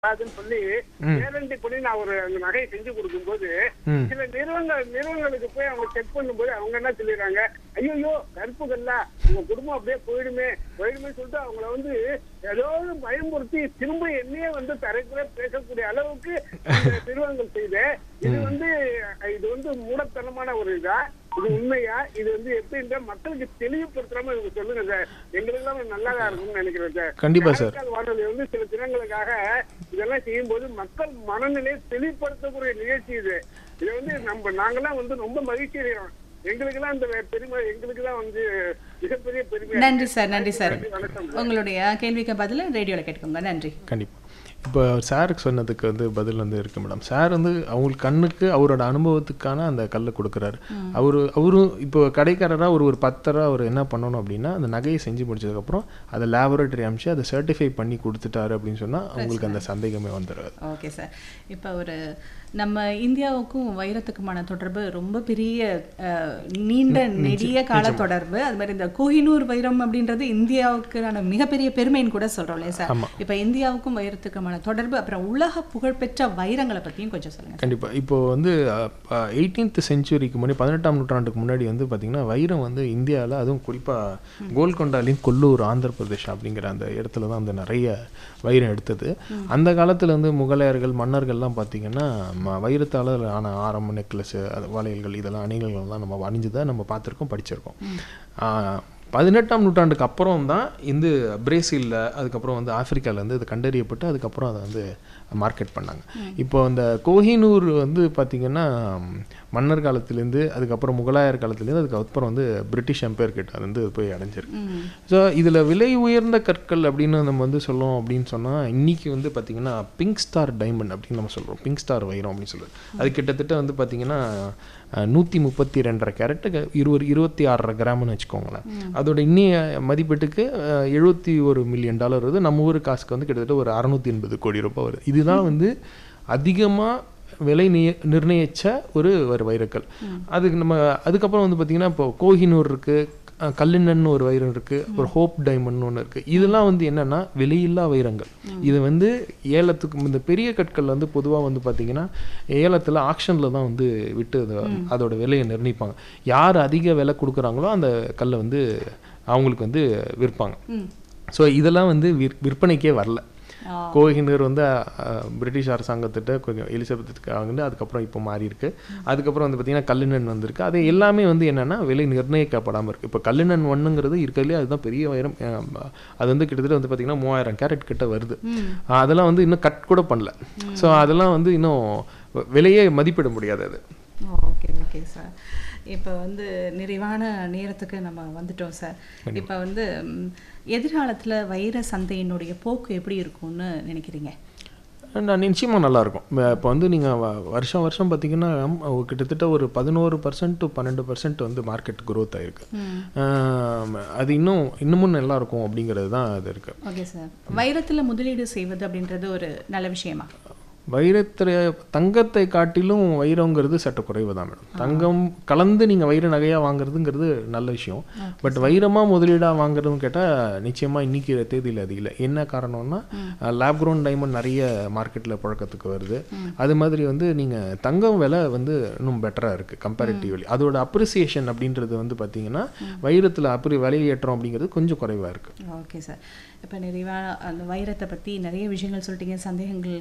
அதுன்னு சொல்லி கேரண்டி பண்ணி நான் ஒரு அந்த நகையை செஞ்சு கொடுக்கும்போது ம். சில நிறுவனங்கள் நிறுவனங்களுக்கு போய் அவங்க செக் பண்ணும்போது அவங்க என்ன சொல்லிடுறாங்க ஐயோ கருப்பு கல்லா உங்க குடும்பம் அப்படியே போயிடுமே போயிடுமே சொல்லிட்டு அவங்கள வந்து ஏதாவது பயமுறுத்தி திரும்ப என்னையே வந்து தரைக்குள்ள பேசக்கூடிய அளவுக்கு இந்த நிறுவனங்கள் செய்து இது வந்து இது வந்து மூடத்தனமான ஒரு இதா இது உண்மையா இது வந்து எப்படின்ற மக்களுக்கு தெளிவுபடுத்தாம இவங்க சொல்லுங்க சார் எங்களுக்கு எல்லாம் நல்லதா இருக்கும்னு நினைக்கிறேன் சார் கண்டிப்பா சார் காரைக்கால் வானொலி வந்து சில தினங்களுக்காக இதெல்லாம் செய்யும்போது மக்கள் மனநிலையை தெளிவுபடுத்தக்கூடிய நிகழ்ச்சி இது இது வந்து நம்ம நாங்கெல்லாம் வந்து ரொம்ப மகிழ்ச்சி அடைகிறோம் எங்களுக்கெல்லாம் இந்த பெருமை எங்களுக்கு தான் வந்து மிகப்பெரிய பெருமை நன்றி சார் நன்றி சார் வணக்கம் உங்களுடைய கேள்விக்கு பதில் ரேடியோவில் கேட்டுக்கோங்க நன்றி கண்டிப்பாக இப்போ சாருக்கு சொன்னதுக்கு வந்து பதில் வந்து இருக்கு மேடம் சார் வந்து அவங்களுக்கு கண்ணுக்கு அவரோட அனுபவத்துக்கான அந்த கல்லை கொடுக்குறாரு அவர் அவரும் இப்போ கடைக்காரராக ஒரு ஒரு பத்தரை அவர் என்ன பண்ணணும் அப்படின்னா அந்த நகையை செஞ்சு முடிச்சதுக்கப்புறம் அதை லேபரேட்டரி அனுப்பிச்சு அதை சர்டிஃபை பண்ணி கொடுத்துட்டாரு அப்படின்னு சொன்னால் அவங்களுக்கு அந்த சந்தேகமே வந்துடாது ஓகே சார் இப்போ ஒரு நம்ம இந்தியாவுக்கும் வைரத்துக்குமான தொடர்பு ரொம்ப பெரிய அஹ், நீண்ட நெடிய கால தொடர்பு அது மாதிரி இந்த கோஹினூர் வைரம் அப்படின்றது இந்தியாவுக்கான மிகப்பெரிய பெருமைன்னு கூட சொல்றோம் இல்லையா சார் ஆமா. இப்போ இந்தியாவுக்கும் வைரத்துக்குமான தொடர்பு அப்புறம் உலக புகழ்பெற்ற வைரங்களை பற்றியும் கொஞ்சம் சொல்லுங்க கண்டிப்பாக இப்போ வந்து எயிட்டீன்த் செஞ்சுரிக்கு முன்னாடி பதினெட்டாம் நூற்றாண்டுக்கு முன்னாடி வந்து பார்த்திங்கன்னா வைரம் வந்து இந்தியாவில் அதுவும் குறிப்பாக கோல்கொண்டாலையும் கொல்லூர் ஆந்திர பிரதேஷ் அப்படிங்கிற அந்த இடத்துல தான் வந்து நிறைய வைரம் எடுத்தது அந்த காலத்தில் வந்து முகலாயர்கள் மன்னர்கள்லாம் பார்த்திங்கன்னா ம- வைரத்தால் ஆன ஆரம் நெக்லஸ் வளையல்கள் இதெல்லாம் அணிகள்லாம் நம்ம அணிஞ்சதை நம்ம பார்த்துருக்கோம் படிச்சிருக்கோம் ஆஹ், பதினெட்டாம் நூற்றாண்டுக்கு அப்புறம் தான் இந்த பிரேசிலில் அதுக்கப்புறம் வந்து ஆப்பிரிக்கால இருந்து இது கண்டறியப்பட்டு அதுக்கப்புறம் அதை வந்து மார்க்கெட் பண்ணாங்க இப்போ அந்த கோஹினூர் வந்து பார்த்திங்கன்னா மன்னர் காலத்துலேருந்து அதுக்கப்புறம் முகலாயர் காலத்துலேருந்து அதுக்கப்புறம் வந்து பிரிட்டிஷ் எம்பையர் கிட்ட அது வந்து போய் அடைஞ்சிருக்கு ம் ஸோ இதில் விலை உயர்ந்த கற்கள் அப்படின்னு நம்ம வந்து சொல்லணும் அப்படின்னு சொன்னால் இன்னைக்கு வந்து பார்த்திங்கன்னா பிங்க் ஸ்டார் டைமண்ட் அப்படின்னு நம்ம சொல்கிறோம் பிங்க் ஸ்டார் வைரம் அப்படின்னு சொல்லுவோம் அது கிட்டத்தட்ட வந்து பார்த்திங்கன்னா நூற்றி முப்பத்தி ரெண்டரை கேரட்டு இருபது இருபத்தி ஆறரை கிராம்னு வச்சுக்கோங்களேன் அதோட இன்னிய மதிப்பீட்டுக்கு அஹ், எழுபத்தி ஒரு மில்லியன் டாலர் வருது நம்ம ஊர் காசுக்கு வந்து கிட்டத்தட்ட ஒரு அறநூற்றி எண்பது கோடி ரூபாய் வருது இதுதான் வந்து அதிகமாக விலை நிய நிர்ணயிச்ச ஒரு ஒரு வைரக்கல் அதுக்கு நம்ம அதுக்கப்புறம் வந்து பார்த்திங்கன்னா இப்போ கோஹினூர் இருக்குது கல்லினன்னு ஒரு வைரம் இருக்குது அப்புறம் ஹோப் டைமண்ட்னு ஒன்று இருக்குது இதெல்லாம் வந்து என்னென்னா விலையில்லா வைரங்கள் இது வந்து ஏலத்துக்கு இந்த பெரிய கற்கள் வந்து பொதுவாக வந்து பார்த்திங்கன்னா ஏலத்தில் ஆக்ஷனில் தான் வந்து விட்டு அது அதோட விலையை நிர்ணயிப்பாங்க யார் அதிக விலை கொடுக்குறாங்களோ அந்த கல்லை வந்து அவங்களுக்கு வந்து விற்பாங்க ம் ஸோ இதெல்லாம் வந்து விற் விற்பனைக்கே வரல ஆ. கோஹினூர் வந்து அஹ், பிரிட்டிஷ் அரசாங்கத்திட்ட கொஞ்சம் எலிசபெத்துக்கு வாங்கிட்டு அதுக்கப்புறம் இப்போ மாறி இருக்கு அதுக்கப்புறம் வந்து பார்த்தீங்கன்னா கல்லினன் வந்திருக்கு அது எல்லாமே வந்து என்னன்னா விலை நிர்ணயிக்கப்படாமல் இருக்கு இப்போ கல்லினன் ஒன்றுங்கிறது இருக்கிறதுலே அதுதான் பெரிய வைரம் அஹ், அது வந்து கிட்டத்தட்ட வந்து பார்த்தீங்கன்னா மூவாயிரம் கேரட் கிட்ட வருது ம் அதெல்லாம் வந்து இன்னும் கட் கூட பண்ணல ஸோ அதெல்லாம் வந்து இன்னும் விலையே மதிப்பிட முடியாது அது ஓகே ஓகே சார் இப்போ வந்து நிறைவான நேரத்துக்கு நம்ம வந்துட்டோம் சார் இப்போ வந்து ம், எதிர்காலத்தில் வைர சந்தையினுடைய போக்கு எப்படி இருக்கும்னு நினைக்கிறீங்க நான் நிச்சயமாக நல்லாயிருக்கும் இப்போ வந்து நீங்கள் வருஷம் வருஷம் பார்த்தீங்கன்னா அஹ், கிட்டத்தட்ட ஒரு பதினோரு பர்சன்ட் டு பன்னெண்டு பர்சன்ட் வந்து மார்க்கெட் growth ஆயிருக்கு ம் ஆம், அது இன்னும் இன்னமும் நல்லா இருக்கும் அப்படிங்கிறது தான் அது இருக்கு ஓகே சார் வைரத்தில் முதலீடு செய்வது அப்படின்றது ஒரு நல்ல விஷயமா வைரத்தில் தங்கத்தை காட்டிலும் வைரங்கிறது சற்று குறைவு தான் மேடம் தங்கம் கலந்து நீங்கள் வைர நகையாக வாங்குறதுங்கிறது நல்ல விஷயம் பட் வைரமாக முதலீடாக வாங்குறதுன்னு கேட்டால் நிச்சயமாக இன்னைக்கு தேதியில் அது இல்லை என்ன காரணம்னா லேப் க்ரௌண்ட் டைமண்ட் நிறைய மார்க்கெட்டில் புழக்கத்துக்கு வருது அது மாதிரி வந்து நீங்கள் தங்கம் விலை வந்து இன்னும் பெட்டராக இருக்குது கம்பேரிட்டிவ்லி அதோட அப்ரிசியேஷன் அப்படின்றது வந்து பார்த்தீங்கன்னா வைரத்தில் அப்ரி விலையேற்றம் அப்படிங்கிறது கொஞ்சம் குறைவாக இருக்குது ஓகே சார் இப்போ நிறைவாக அந்த வைரத்தை பற்றி நிறைய விஷயங்கள் சொல்லிட்டீங்க சந்தேகங்கள்